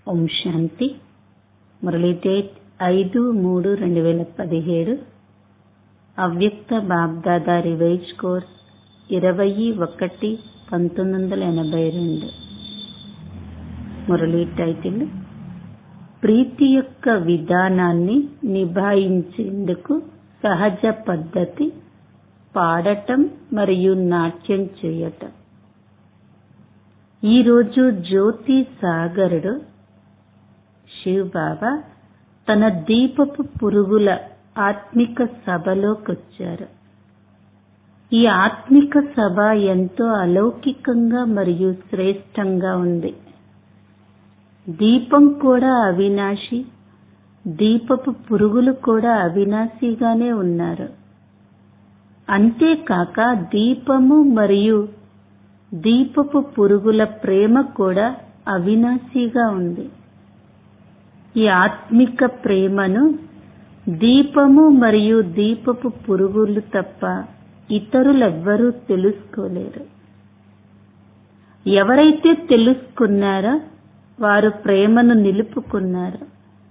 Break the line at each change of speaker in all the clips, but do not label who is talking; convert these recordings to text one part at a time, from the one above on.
ఓం శాంతి Murali date ఐదు మూడు రెండు వేల పదిహేడు అవ్యక్త బాబ్దాదా రివైజ్ కోర్స్ ఇరవై ఒకటి పంతొమ్మిది వందల ఎనభై రెండు మురళీ టైటిల్ ప్రీతి యొక్క విధానాన్ని నిభాయించేందుకు సహజ పద్ధతి పాడటం మరియు నాట్యం చేయటం ఈరోజు జ్యోతి సాగరుడు శివ్ బాబా తన దీపపు పురుగుల ఆత్మిక సభలోకొచ్చారు ఈ ఆత్మిక సభ ఎంతో అలౌకికంగా మరియు శ్రేష్టంగా ఉంది దీపం కూడా అవినాశి దీపపు పురుగులు కూడా అవినాశిగానే ఉన్నారు అంతేకాక దీపము మరియు దీపపు పురుగుల ప్రేమ కూడా అవినాశిగా ఉంది ఈ ఆత్మిక ప్రేమను దీపము మరియు దీపపు పురుగులు తప్ప ఇతరులెవ్వరూ తెలుసుకోలేరు ఎవరైతే తెలుసుకున్నారో వారు ప్రేమను నిలుపుకున్నారు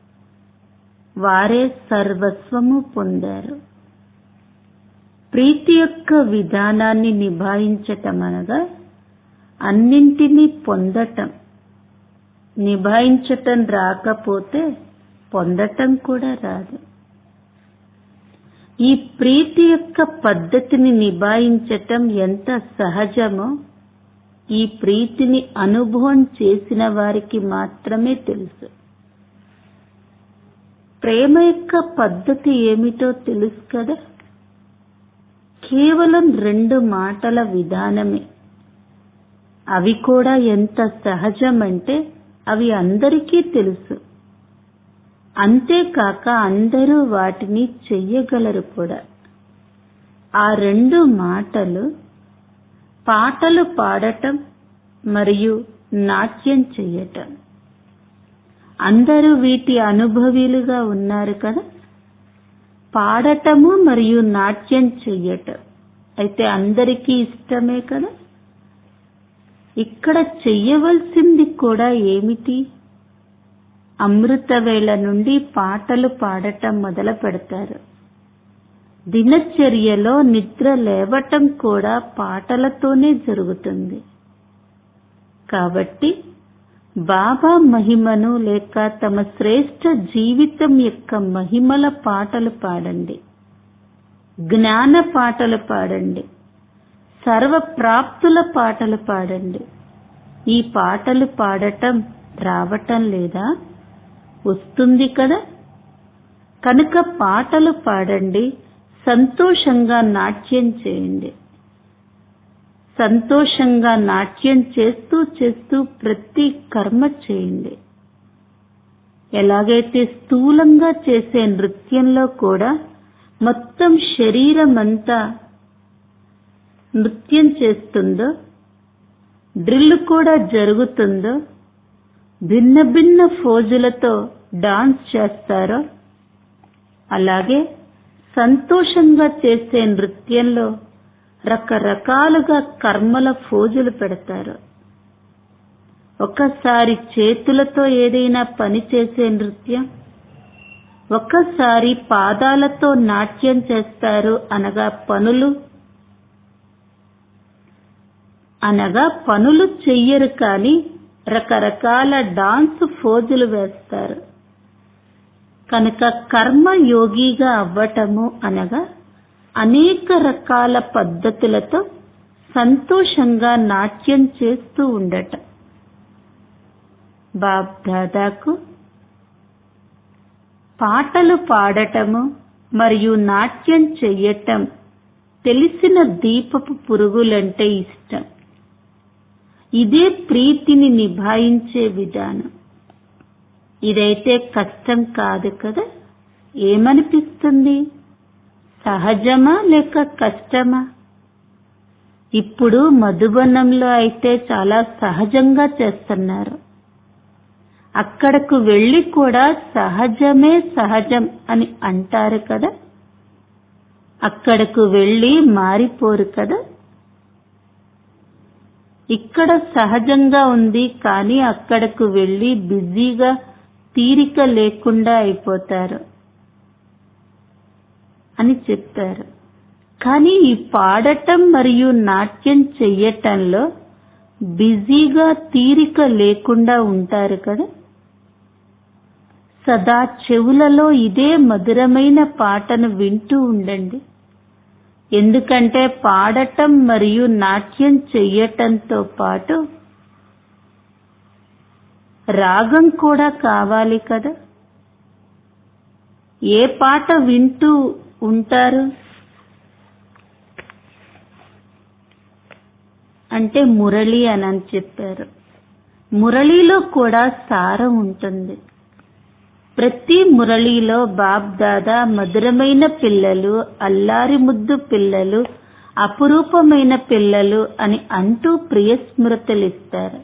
వారే సర్వస్వము పొందారు ప్రీతి యొక్క విధానాన్ని నిభాయించటం అనగా అన్నింటినీ పొందటం నిభాయించటం రాకపోతే పొందటం కూడా రాదు ఈ ప్రీతి యొక్క పద్ధతిని నిభాయించటం ఎంత సహజమో ఈ ప్రీతిని అనుభవం చేసిన వారికి మాత్రమే తెలుసు ప్రేమ యొక్క పద్ధతి ఏమిటో తెలుసు కదా కేవలం రెండు మాటల విధానమే అవి కూడా ఎంత సహజమంటే అవి అందరికీ తెలుసు అంతేకాక అందరూ వాటిని చెయ్యగలరు కూడా ఆ రెండు మాటలు పాటలు పాడటం మరియు నాట్యం చెయ్యటం అందరూ వీటి అనుభవీలుగా ఉన్నారు కదా పాడటము మరియు నాట్యం చెయ్యటం అయితే అందరికీ ఇష్టమే కదా ఇక్కడ చెయ్యవలసింది కూడా ఏమిటి అమృత వేళ నుండి పాటలు పాడటం మొదలు పెడతారు దినచర్యలో నిద్ర లేవటం కూడా పాటలతోనే జరుగుతుంది కాబట్టి బాబా మహిమను లేక తమ శ్రేష్ట జీవితం యొక్క మహిమల పాటలు పాడండి జ్ఞాన పాటలు పాడండి సర్వ ప్రాప్తుల పాటలు పాడండి ఈ పాటలు పాడటం రావటం లేదా వస్తుంది కదా కనుక పాటలు పాడండి సంతోషంగా నాట్యం చేయండి సంతోషంగా నాట్యం చేస్తూ చేస్తూ ప్రతి కర్మ చేయండి ఎలాగైతే స్థూలంగా చేసే నృత్యంలో కూడా మొత్తం శరీరం అంతా నృత్యం చేస్తుందో డ్రిల్ కూడా జరుగుతుందో భిన్న భిన్న ఫోజులతో డాన్స్ చేస్తారో అలాగే సంతోషంగా చేసే నృత్యంలో రకరకాలుగా కర్మల ఫోజులు పెడతారు ఒకసారి చేతులతో ఏదైనా పని చేసే నృత్యం ఒకసారి పాదాలతో నాట్యం చేస్తారు అనగా పనులు అనగా పనులు చెయ్యరు కానీ రకరకాల డాన్స్ ఫోజులు వేస్తారు కనుక కర్మ యోగిగా అవ్వటము అనగా అనేక రకాల పద్ధతులతో సంతోషంగా నాట్యం చేస్తూ ఉండటం బాబ్ దాదాకు పాటలు పాడటము మరియు నాట్యం చెయ్యటం తెలిసిన దీపపు పురుగులంటే ఇష్టం ఇదే ప్రీతిని నిభాయించే విధానం ఇదైతే కష్టం కాదు కదా ఏమనిపిస్తుంది సహజమా లేక కష్టమా ఇప్పుడు మధుబనంలో అయితే చాలా సహజంగా చేస్తున్నారు అక్కడకు వెళ్లి కూడా సహజమే సహజం అని అంటారు కదా అక్కడకు వెళ్లి మారిపోరు కదా ఇక్కడ సహజంగా ఉంది కానీ అక్కడకు వెళ్లి బిజీగా తీరిక లేకుండా అయిపోతారు అని చెప్పారు కానీ ఈ పాడటం మరియు నాట్యం చెయ్యటంలో బిజీగా తీరిక లేకుండా ఉంటారు కదా సదా చెవులలో ఇదే మధురమైన పాటను వింటూ ఉండండి ఎందుకంటే పాడటం మరియు నాట్యం చెయ్యటంతో పాటు రాగం కూడా కావాలి కదా ఏ పాట వింటూ ఉంటారు అంటే మురళి అని అని చెప్పారు మురళిలో కూడా సారం ఉంటుంది ప్రతి మురళిలో బాబ్ దాదా మధురమైన పిల్లలు అల్లారి ముద్దు పిల్లలు అపురూపమైన పిల్లలు అని అంటూ ప్రియ స్మృతులిస్తారు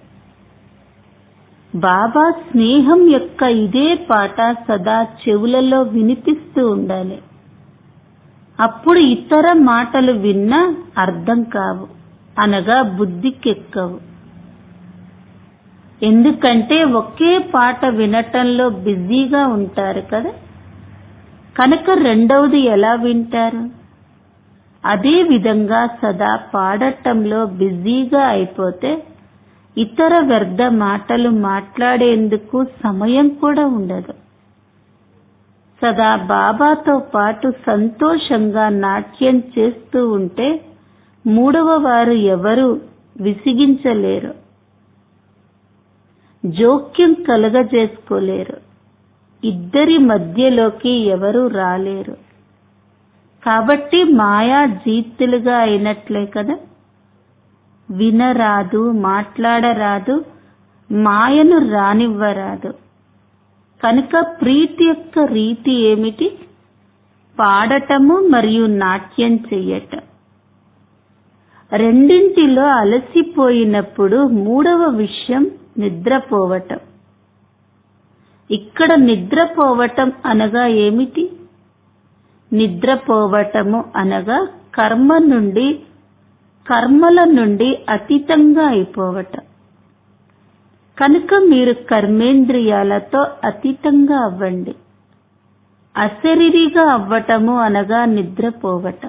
బాబా స్నేహం యొక్క ఇదే పాట సదా చెవులలో వినిపిస్తూ ఉండాలి అప్పుడు ఇతర మాటలు విన్నా అర్థం కావు అనగా బుద్ధికెక్కవు ఎందుకంటే ఒకే పాట వినటంలో బిజీగా ఉంటారు కదా కనుక రెండవది ఎలా వింటారు అదే విధంగా సదా పాడటంలో బిజీగా అయిపోతే ఇతర వ్యర్థ మాటలు మాట్లాడేందుకు సమయం కూడా ఉండదు సదా బాబాతో పాటు సంతోషంగా నాట్యం చేస్తూ ఉంటే మూడవ వారు ఎవరు విసిగించలేరు జోక్యం కలుగజేసుకోలేరు ఇద్దరి మధ్యలోకి ఎవరు రాలేరు కాబట్టి మాయా జీతులుగా అయినట్లే కదా వినరాదు మాట్లాడరాదు మాయను రానివ్వరాదు కనుక ప్రీతి యొక్క రీతి ఏమిటి పాడటము మరియు నాట్యం చెయ్యటం రెండింటిలో అలసిపోయినప్పుడు మూడవ విషయం నిద్రపోవటం ఇక్కడ నిద్రపోవటం అనగా ఏమిటి నిద్రపోవటము అనగా కర్మ నుండి కర్మల నుండి అతీతంగా అయిపోవటం కనుక మీరు కర్మేంద్రియాలతో అతీతంగా అవ్వండి అశరీరిగా అవ్వటము అనగా నిద్రపోవటం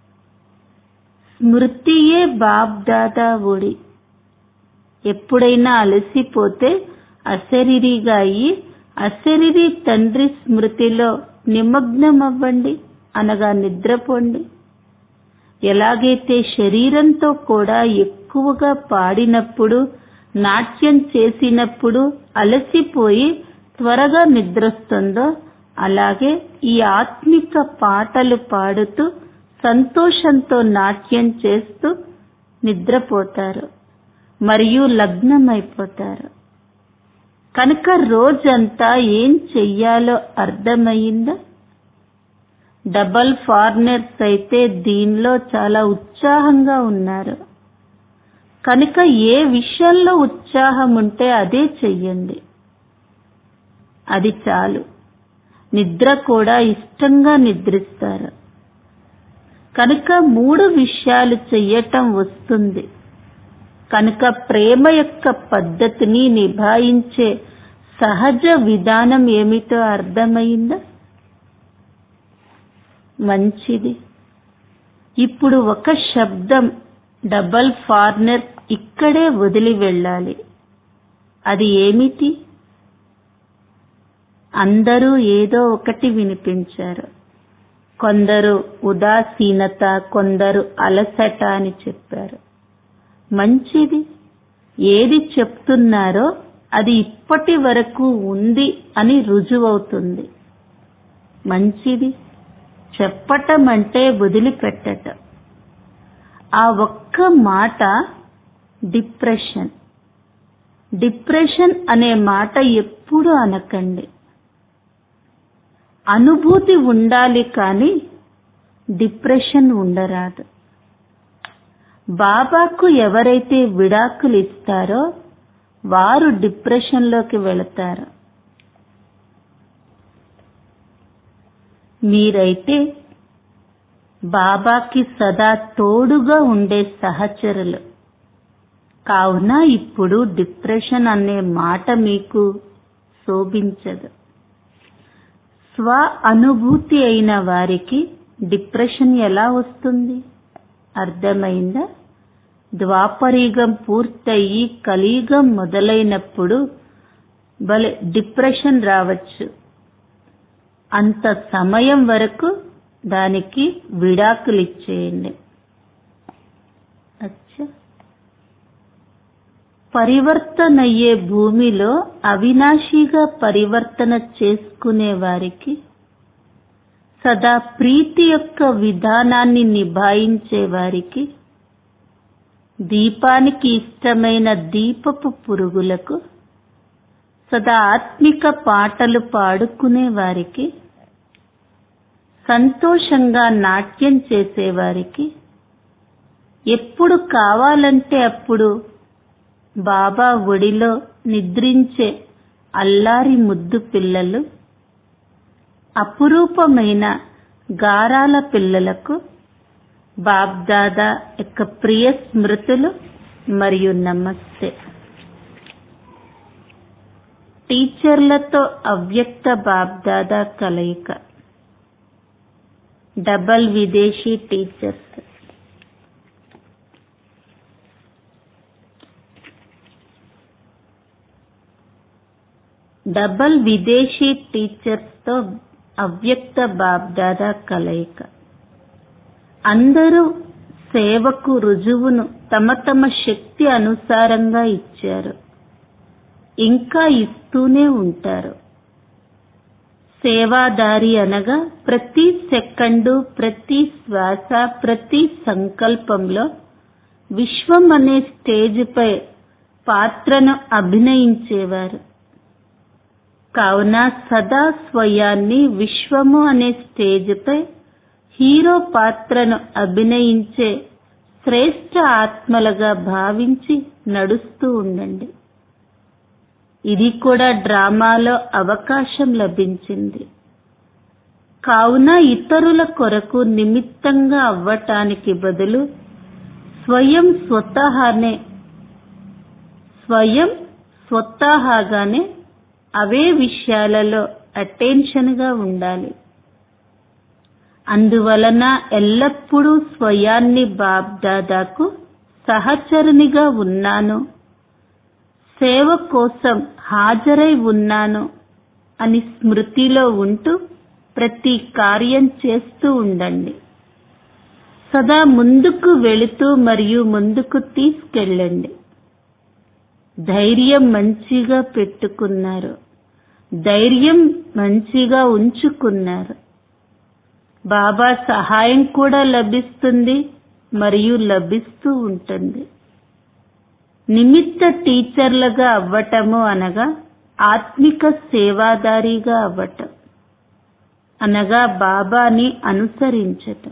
స్మృతియే బాబ్దాదా ఒడి ఎప్పుడైనా అలసిపోతే అశరీరిగా అయ్యి అశరీరి తండ్రి స్మృతిలో నిమగ్నమవ్వండి అనగా నిద్రపోండి ఎలాగైతే శరీరంతో కూడా ఎక్కువగా పాడినప్పుడు నాట్యం చేసినప్పుడు అలసిపోయి త్వరగా నిద్రొస్తుందో అలాగే ఈ ఆత్మిక పాటలు పాడుతూ సంతోషంతో నాట్యం చేస్తూ నిద్రపోతారు మరియు లగ్నమైపోతారు కనుక రోజంతా ఏం చెయ్యాలో అర్థమయ్యిందా డబల్ ఫారినర్స్ అయితే దీనిలో చాలా ఉత్సాహంగా ఉన్నారు కనుక ఏ విషయంలో ఉత్సాహం ఉంటే అదే చెయ్యండి అది చాలు నిద్ర కూడా ఇష్టంగా నిద్రిస్తారు కనుక మూడు విషయాలు చెయ్యటం వస్తుంది కనుక ప్రేమ యొక్క పద్ధతిని నిభాయించే సహజ విధానం ఏమిటో అర్థమైందా మంచిది ఇప్పుడు ఒక శబ్దం డబల్ ఫార్నర్ ఇక్కడే వదిలి వెళ్ళాలి అది ఏమిటి అందరూ ఏదో ఒకటి వినిపించారు కొందరు ఉదాసీనత కొందరు అలసట అని చెప్పారు మంచిది ఏది చెప్తున్నారో అది ఇప్పటి వరకు ఉంది అని రుజువవుతుంది మంచిది చెప్పటం అంటే వదిలిపెట్టటం ఆ ఒక్క మాట డిప్రెషన్ డిప్రెషన్ అనే మాట ఎప్పుడు అనకండి అనుభూతి ఉండాలి కానీ డిప్రెషన్ ఉండరాదు బాబాకు ఎవరైతే విడాకులు ఇస్తారో వారు డిప్రెషన్లోకి వెళతారు మీరైతే బాబాకి సదా తోడుగా ఉండే సహచరులు కావున ఇప్పుడు డిప్రెషన్ అనే మాట మీకు శోభించదు స్వ అనుభూతి అయిన వారికి డిప్రెషన్ ఎలా వస్తుంది అర్థమైందా ద్వాపరయుగం పూర్తయి కలియుగం మొదలైనప్పుడు భలే డిప్రెషన్ రావచ్చు అంత సమయం వరకు దానికి విడాకులిచ్చేయండి అచ్చా పరివర్తన అయ్యే భూమిలో అవినాశిగా పరివర్తన చేసుకునే వారికి సదా ప్రీతి యొక్క విధానాన్ని నిభాయించే వారికి దీపానికి ఇష్టమైన దీపపు పురుగులకు సదా ఆత్మిక పాటలు పాడుకునే వారికి సంతోషంగా నాట్యం చేసేవారికి ఎప్పుడు కావాలంటే అప్పుడు బాబా ఒడిలో నిద్రించే అల్లారి ముద్దు పిల్లలు అపురూపమైన గారాల పిల్లలకు బాబ్దాదా యొక్క ప్రియ స్మృతులు మరియు నమస్తే టీచర్లతో అవ్యక్త బాబ్దాదా కలయిక డబల్ విదేశీ టీచర్స్ డబల్ విదేశీ టీచర్స్ తో అవ్యక్త బాబ్దాదా కలయిక అందరూ సేవకు రుజువును తమ తమ శక్తి అనుసారంగా ఇచ్చారు ఇంకా ఇస్తూనే ఉంటారు సేవాదారి అనగా ప్రతి సెకండు ప్రతి శ్వాస ప్రతి సంకల్పంలో విశ్వం అనే స్టేజ్పై పాత్రను అభినయించేవారు కావున సదా స్వయాన్ని విశ్వము అనే స్టేజ్పై హీరో పాత్రను అభినయించే శ్రేష్ఠ ఆత్మలుగా భావించి నడుస్తూ ఉండండి ఇది కూడా డ్రామాలో అవకాశం లభించింది కావున ఇతరుల కొరకు నిమిత్తంగా అవ్వటానికి బదులు స్వయం స్వతహానే స్వయం స్వతహాగానే అవే విషయాలలో అటెన్షన్ గా ఉండాలి అందువలన ఎల్లప్పుడూ స్వయాన్ని బాబ్దాదాకు సహచరునిగా ఉన్నాను సేవ కోసం హాజరై ఉన్నాను అని స్మృతిలో ఉంటూ ప్రతి కార్యం చేస్తూ ఉండండి సదా ముందుకు వెళుతూ మరియు ముందుకు తీసుకెళ్ళండి ధైర్యం మంచిగా పెట్టుకున్నారు ధైర్యం మంచిగా ఉంచుకున్నారు బాబా సహాయం కూడా లభిస్తుంది మరియు లభిస్తూ ఉంటుంది నిమిత్త టీచర్లుగా అవ్వటము అనగా ఆత్మిక సేవాదారిగా అవ్వటం అనగా బాబాని అనుసరించటం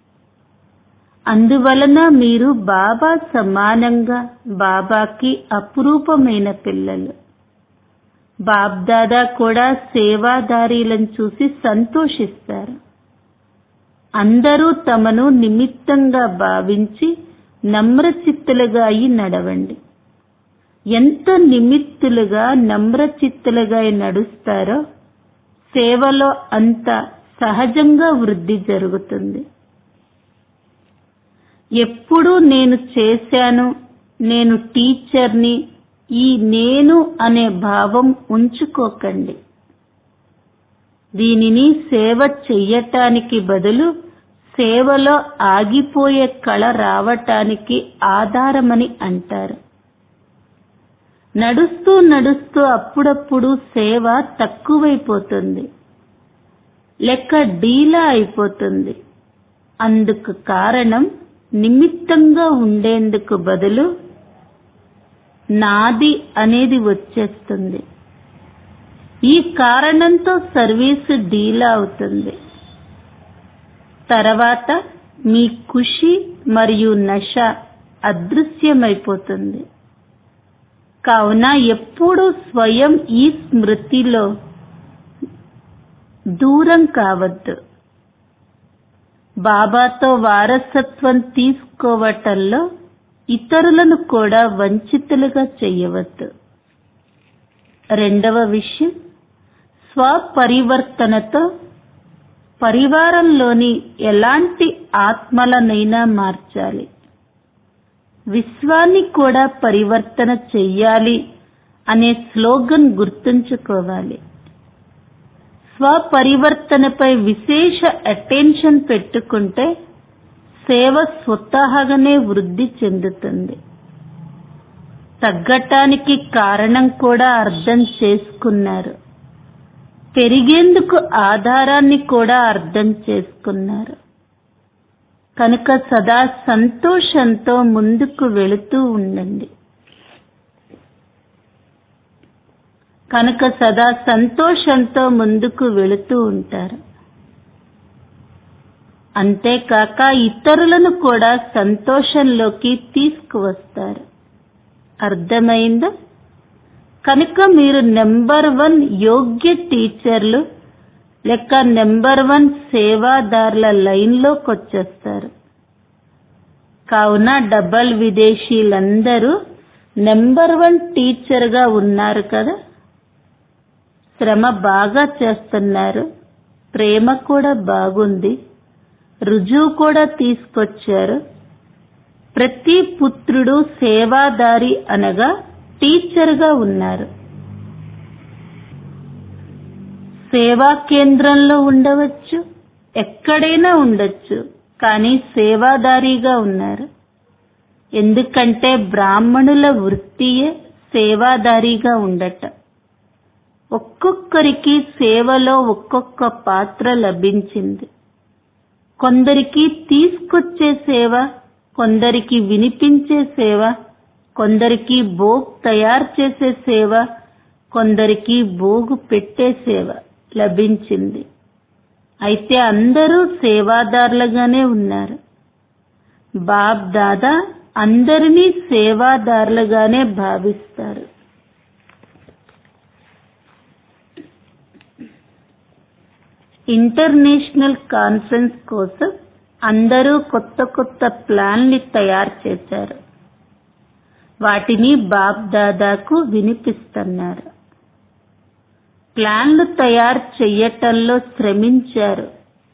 అందువలన మీరు బాబా సమానంగా బాబాకి అపురూపమైన పిల్లలు బాబ్దాదా కూడా సేవాదారీలను చూసి సంతోషిస్తారు అందరూ తమను నిమిత్తంగా భావించి నమ్రచిత్తులుగా అయి నడవండి ఎంత నిమిత్తులుగా నమ్రచిత్తులుగా అయి నడుస్తారో సేవలో అంత సహజంగా వృద్ధి జరుగుతుంది ఎప్పుడూ నేను చేశాను నేను టీచర్ని ఈ నేను అనే భావం ఉంచుకోకండి దీనిని సేవ చెయ్యటానికి బదులు సేవలో ఆగిపోయే కళ రావటానికి ఆధారమని అంటారు నడుస్తూ నడుస్తూ అప్పుడప్పుడు సేవ తక్కువైపోతుంది లెక్క డీలా అయిపోతుంది అందుకు కారణం నిమిత్తంగా ఉండేందుకు బదులు నాది అనేది వచ్చేస్తుంది ఈ కారణంతో సర్వీసు డీలా అవుతుంది తర్వాత మీ ఖుషి మరియు నశ అదృశ్యమైపోతుంది కావున ఎప్పుడూ స్వయం ఈ స్మృతిలో దూరం కావద్దు బాబాతో వారసత్వం తీసుకోవటంలో ఇతరులను కూడా వంచితులుగా చెయ్యవద్దు రెండవ విషయం స్వపరివర్తనతో పరివారంలోని ఎలాంటి ఆత్మలనైనా మార్చాలి విశ్వాన్ని కూడా పరివర్తన చెయ్యాలి అనే స్లోగన్ గుర్తుంచుకోవాలి స్వపరివర్తనపై విశేష అటెన్షన్ పెట్టుకుంటే సేవ స్వతహాగానే వృద్ధి చెందుతుంది తగ్గటానికి కారణం కూడా అర్థం చేసుకున్నారు పెరిగేందుకు ఆధారాన్ని కూడా అర్థం చేసుకున్నారు కనుక సదా సంతోషంతో ముందుకు వెళుతూ ఉండండి కనుక సదా సంతోషంతో ముందుకు వెళుతూ ఉంటారు అంతేకాక ఇతరులను కూడా సంతోషంలోకి తీసుకువస్తారు అర్థమైందా కనుక మీరు నెంబర్ వన్ యోగ్య టీచర్లు లేక నెంబర్ వన్ సేవాదారుల లైన్లోకి వచ్చేస్తారు కావున డబల్ విదేశీలందరూ నెంబర్ వన్ టీచర్గా ఉన్నారు కదా శ్రమ బాగా చేస్తున్నారు ప్రేమ కూడా బాగుంది రుజువు కూడా తీసుకొచ్చారు ప్రతి పుత్రుడు సేవాదారి అనగా టీచర్గా ఉన్నారు సేవా కేంద్రంలో ఉండవచ్చు ఎక్కడైనా ఉండొచ్చు కానీ సేవాదారిగా ఉన్నారు ఎందుకంటే బ్రాహ్మణుల వృత్తియే సేవాదారిగా ఉండటం ఒక్కొక్కరికి సేవలో ఒక్కొక్క పాత్ర లభించింది కొందరికి తీసుకొచ్చే సేవ కొందరికి వినిపించే సేవ కొందరికి భోగ్ తయారు చేసే సేవ కొందరికి భోగు పెట్టే సేవ లభించింది అయితే అందరూ సేవాదారులుగానే ఉన్నారు బాబ్ దాదా అందరినీ సేవాదారులుగానే భావిస్తారు ఇంటర్నేషనల్ కాన్ఫరెన్స్ కోసం అందరూ కొత్త కొత్త ప్లాన్ని తయారు చేశారు వాటిని బాబ్ దాదాకు వినిపిస్తున్నారు ప్లాన్లు తయారు చెయ్యటంలో శ్రమించారు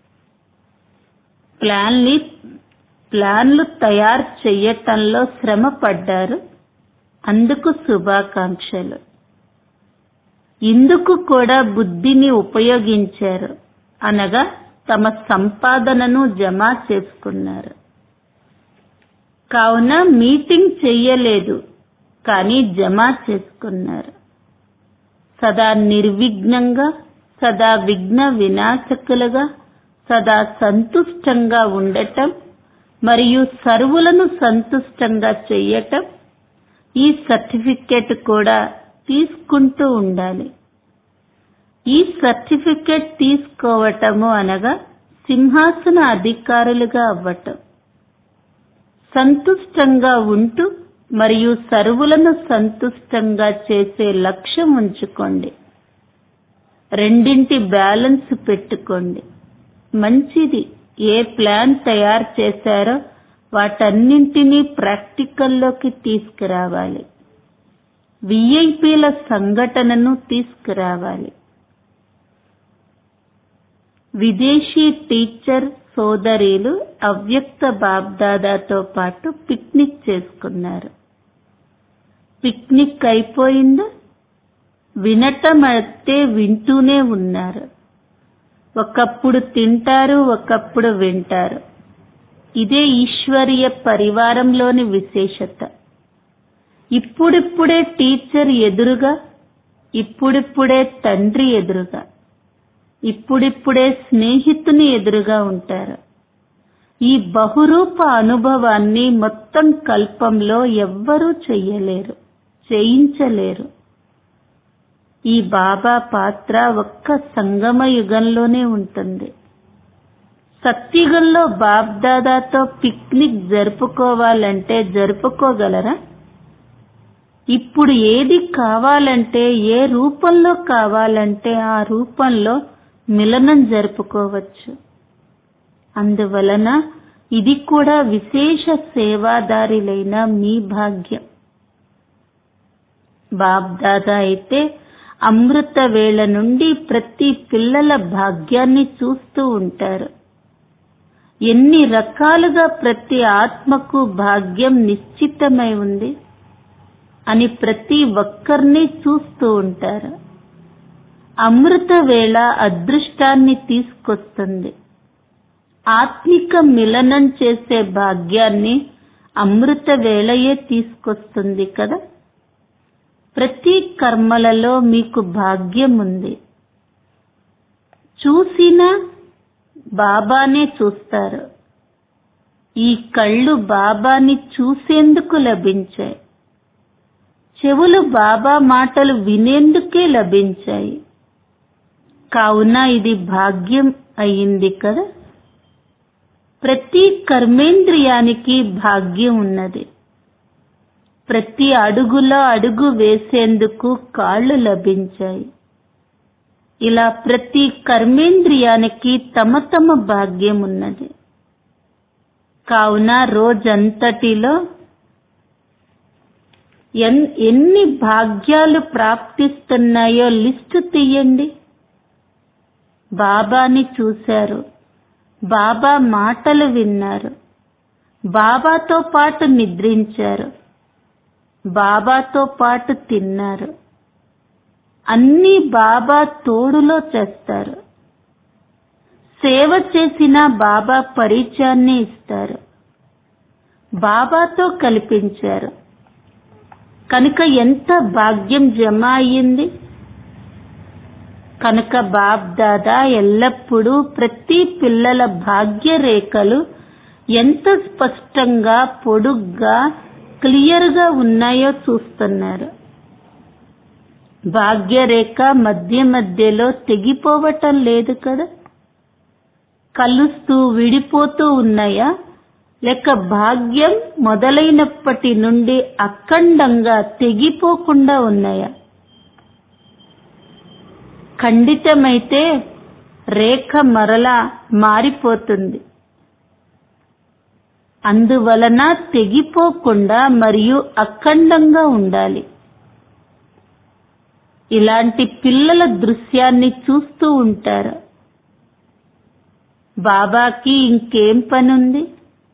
ప్లాన్ని ప్లాన్లు తయారు చెయ్యటంలో శ్రమ పడ్డారు అందుకు శుభాకాంక్షలు ఇందుకు కూడా బుద్ధిని ఉపయోగించారు అనగా తమ సంపాదనను జమ చేసుకున్నారు కావున మీటింగ్ చెయ్యలేదు కానీ జమ చేసుకున్నారు సదా నిర్విఘ్నంగా సదా విఘ్న వినాశకులుగా సదా సంతుష్టంగా ఉండటం మరియు సర్వులను సంతుష్టంగా చెయ్యటం ఈ సర్టిఫికెట్ కూడా తీసుకుంటూ ఉండాలి ఈ సర్టిఫికెట్ తీసుకోవటము అనగా సింహాసన అధికారులుగా అవ్వటం సంతుష్టంగా ఉంటూ మరియు సర్వులను సంతుష్టంగా చేసే లక్ష్యం ఉంచుకోండి రెండింటి బ్యాలెన్స్ పెట్టుకోండి మంచిది ఏ ప్లాన్ తయారు చేశారో వాటన్నింటినీ ప్రాక్టికల్లోకి తీసుకురావాలి విఐపీల సంఘటనను తీసుకురావాలి విదేశీ టీచర్ సోదరీలు అవ్యక్త బాబ్దాదాతో పాటు పిక్నిక్ చేసుకున్నారు పిక్నిక్ అయిపోయిందా వినటం అయితే వింటూనే ఉన్నారు ఒకప్పుడు తింటారు ఒకప్పుడు వింటారు ఇదే ఈశ్వరీయ పరివారంలోని విశేషత ఇప్పుడిప్పుడే టీచర్ ఎదురుగా ఇప్పుడిప్పుడే తండ్రి ఎదురుగా ఇప్పుడిప్పుడే స్నేహితుని ఎదురుగా ఉంటారు ఈ బహురూప అనుభవాన్ని మొత్తం కల్పంలో ఎవ్వరూ చెయ్యలేరు చేయించలేరు ఈ బాబా పాత్ర ఒక్క సంగమ యుగంలోనే ఉంటుంది సత్యుగంలో బాబ్దాదాతో పిక్నిక్ జరుపుకోవాలంటే జరుపుకోగలరా ఇప్పుడు ఏది కావాలంటే ఏ రూపంలో కావాలంటే ఆ రూపంలో మిలనం జరుపుకోవచ్చు అందువలన ఇది కూడా విశేష సేవాదారులైన మీ భాగ్యం బాబ్దాదా అయితే అమృత వేళ నుండి ప్రతి పిల్లల భాగ్యాన్ని చూస్తూ ఉంటారు ఎన్ని రకాలుగా ప్రతి ఆత్మకు భాగ్యం నిశ్చితమై ఉంది అని ప్రతి ఒక్కరిని చూస్తూ ఉంటారు అమృత వేళ అదృష్టాన్ని తీసుకొస్తుంది ఆత్మిక మిలనం చేసే భాగ్యాన్ని అమృత వేళయే తీసుకొస్తుంది కదా ప్రతి కర్మలలో మీకు భాగ్యం ఉంది చూసినా బాబానే చూస్తారు ఈ కళ్ళు బాబాని చూసేందుకు లభించాయి చెవులు బాబా మాటలు వినేందుకే లభించాయి కావున ఇది భాగ్యం అయింది కదా ప్రతి కర్మేంద్రియానికి భాగ్యం ఉన్నది ప్రతి అడుగులో అడుగు వేసేందుకు కాళ్ళు లభించాయి ఇలా ప్రతి కర్మేంద్రియానికి తమ తమ భాగ్యం ఉన్నది కావున రోజంతటిలో ఎన్- ఎన్ని భాగ్యాలు ప్రాప్తిస్తున్నాయో లిస్టు తీయండి బాబాని చూశారు బాబా మాటలు విన్నారు బాబాతో పాటు నిద్రించారు బాబాతో పాటు తిన్నారు అన్నీ బాబా తోడులో చేస్తారు సేవ చేసిన బాబా పరిచయాన్ని ఇస్తారు బాబాతో కల్పించారు కనుక ఎంత భాగ్యం జమ అయ్యింది కనుక బాబ్ దాదా ఎల్లప్పుడూ ప్రతి పిల్లల భాగ్య రేఖలు ఎంత స్పష్టంగా పొడుగ్గా క్లియర్ గా ఉన్నాయో చూస్తున్నారు భాగ్యరేఖ మధ్య మధ్యలో తెగిపోవటం లేదు కదా కలుస్తూ విడిపోతూ ఉన్నాయా లేక భాగ్యం మొదలైనప్పటి నుండి అఖండంగా తెగిపోకుండా ఉన్నాయా ఖండితమైతే రేఖ మరలా మారిపోతుంది అందువలన తెగిపోకుండా మరియు అఖండంగా ఉండాలి ఇలాంటి పిల్లల దృశ్యాన్ని చూస్తూ ఉంటారు బాబాకి ఇంకేం పనుంది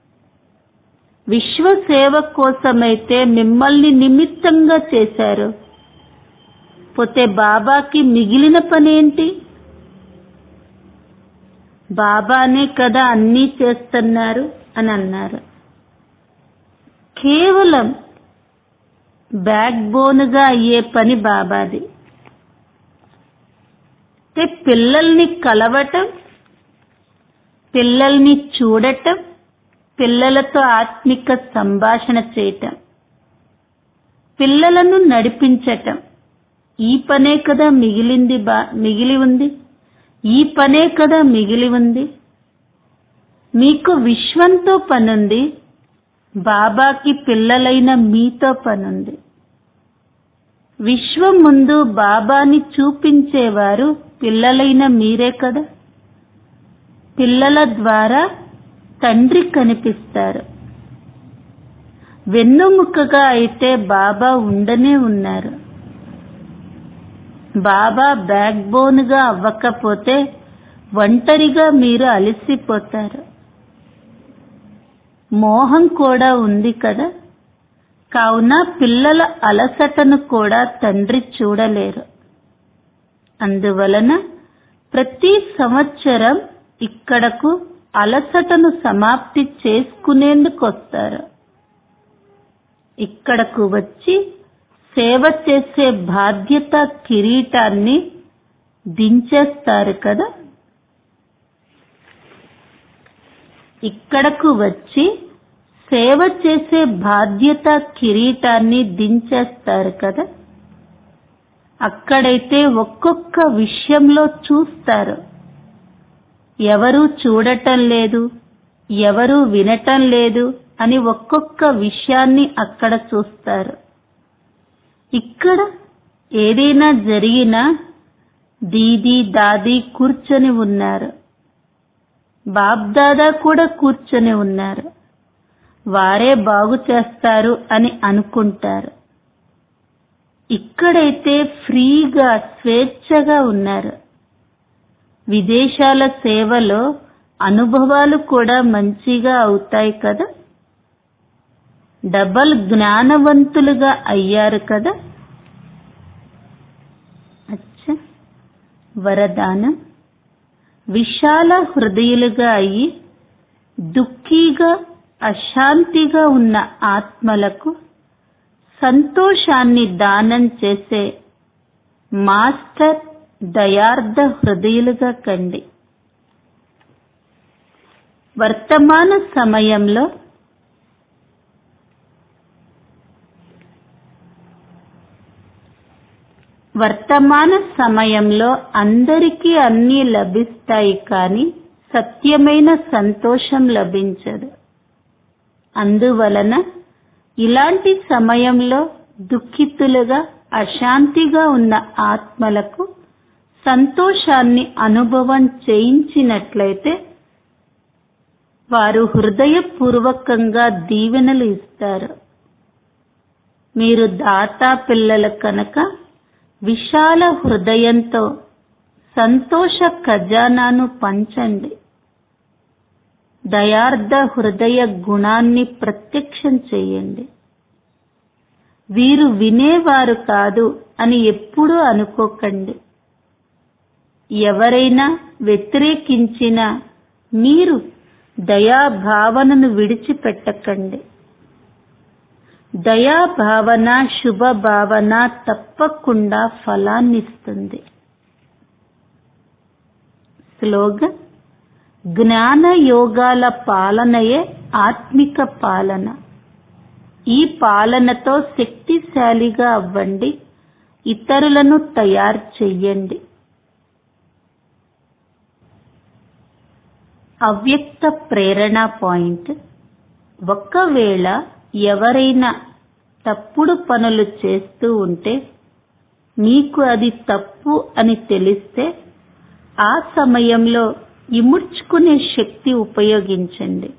విశ్వ సేవ కోసమైతే మిమ్మల్ని నిమిత్తంగా చేశారు పోతే బాబాకి మిగిలిన పనేంటి బాబానే కదా అన్నీ చేస్తున్నారు అని అన్నారు కేవలం బ్యాక్ బోన్గా అయ్యే పని బాబాది అంటే పిల్లల్ని కలవటం పిల్లల్ని చూడటం పిల్లలతో ఆత్మిక సంభాషణ చేయటం పిల్లలను నడిపించటం ఈ పనే కదా మిగిలింది బా మిగిలి ఉంది ఈ పనే కదా మిగిలి ఉంది మీకు విశ్వంతో పనుంది బాబాకి పిల్లలైన మీతో పనుంది విశ్వం ముందు బాబాని చూపించేవారు పిల్లలైన మీరే కదా పిల్లల ద్వారా తండ్రి కనిపిస్తారు వెన్నుముక్కగా అయితే బాబా ఉండనే ఉన్నారు బాబా బ్యాక్ బోన్ గా అవ్వకపోతే ఒంటరిగా మీరు అలసిపోతారు మోహం కూడా ఉంది కదా కావున పిల్లల అలసటను కూడా తండ్రి చూడలేరు అందువలన ప్రతి సంవత్సరం ఇక్కడకు అలసటను సమాప్తి చేసుకునేందుకు వస్తారు ఇక్కడకు వచ్చి సేవ చేసే బాధ్యత కిరీటాన్ని దించేస్తారు కదా ఇక్కడకు వచ్చి సేవ చేసే బాధ్యత కిరీటాన్ని దించేస్తారు కదా అక్కడైతే ఒక్కొక్క విషయంలో చూస్తారు ఎవరూ చూడటం లేదు ఎవరూ వినటం లేదు అని ఒక్కొక్క విషయాన్ని అక్కడ చూస్తారు ఇక్కడ ఏదైనా జరిగినా దీది దాది కూర్చొని ఉన్నారు బాబ్దాదా కూడా కూర్చొని ఉన్నారు వారే బాగు చేస్తారు అని అనుకుంటారు ఇక్కడైతే ఫ్రీగా స్వేచ్ఛగా ఉన్నారు విదేశాల సేవలో అనుభవాలు కూడా మంచిగా అవుతాయి కదా డబల్ జ్ఞానవంతులుగా అయ్యారు కదా అచ్చా వరదానం విశాల హృదయులుగా అయి దుఃఖీగా అశాంతిగా ఉన్న ఆత్మలకు సంతోషాన్ని దానం చేసే మాస్టర్ దయార్థ హృదయులుగా కండి వర్తమాన సమయంలో వర్తమాన సమయంలో అందరికీ అన్నీ లభిస్తాయి కానీ సత్యమైన సంతోషం లభించదు అందువలన ఇలాంటి సమయంలో దుఃఖితులుగా అశాంతిగా ఉన్న ఆత్మలకు సంతోషాన్ని అనుభవం చేయించినట్లయితే వారు హృదయపూర్వకంగా దీవెనలు ఇస్తారు మీరు దాతా పిల్లలు కనుక విశాల హృదయంతో సంతోష ఖజానాను పంచండి దయార్థ హృదయ గుణాన్ని ప్రత్యక్షం చేయండి వీరు వినేవారు కాదు అని ఎప్పుడూ అనుకోకండి ఎవరైనా వ్యతిరేకించినా మీరు దయాభావనను విడిచిపెట్టకండి దయాభావన శుభ భావన తప్పకుండా ఫలాన్నిస్తుంది స్లోగన్ జ్ఞాన యోగాల పాలనయే ఆత్మిక పాలన ఈ పాలనతో శక్తిశాలిగా అవ్వండి ఇతరులను తయారు చెయ్యండి అవ్యక్త ప్రేరణ పాయింట్ ఒక్కవేళ ఎవరైనా తప్పుడు పనులు చేస్తూ ఉంటే మీకు అది తప్పు అని తెలిస్తే ఆ సమయంలో ఇముడ్చుకునే శక్తి ఉపయోగించండి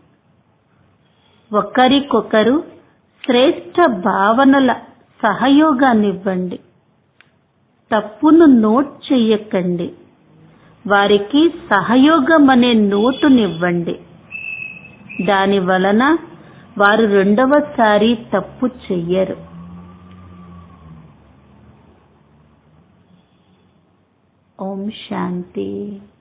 ఒకరికొకరు శ్రేష్ట భావనల సహయోగాన్నివ్వండి తప్పును నోట్ చెయ్యకండి వారికి సహయోగం అనే నోటునివ్వండి దాని వలన వారు రెండవసారి తప్పు చెయ్యరు ఓం శాంతి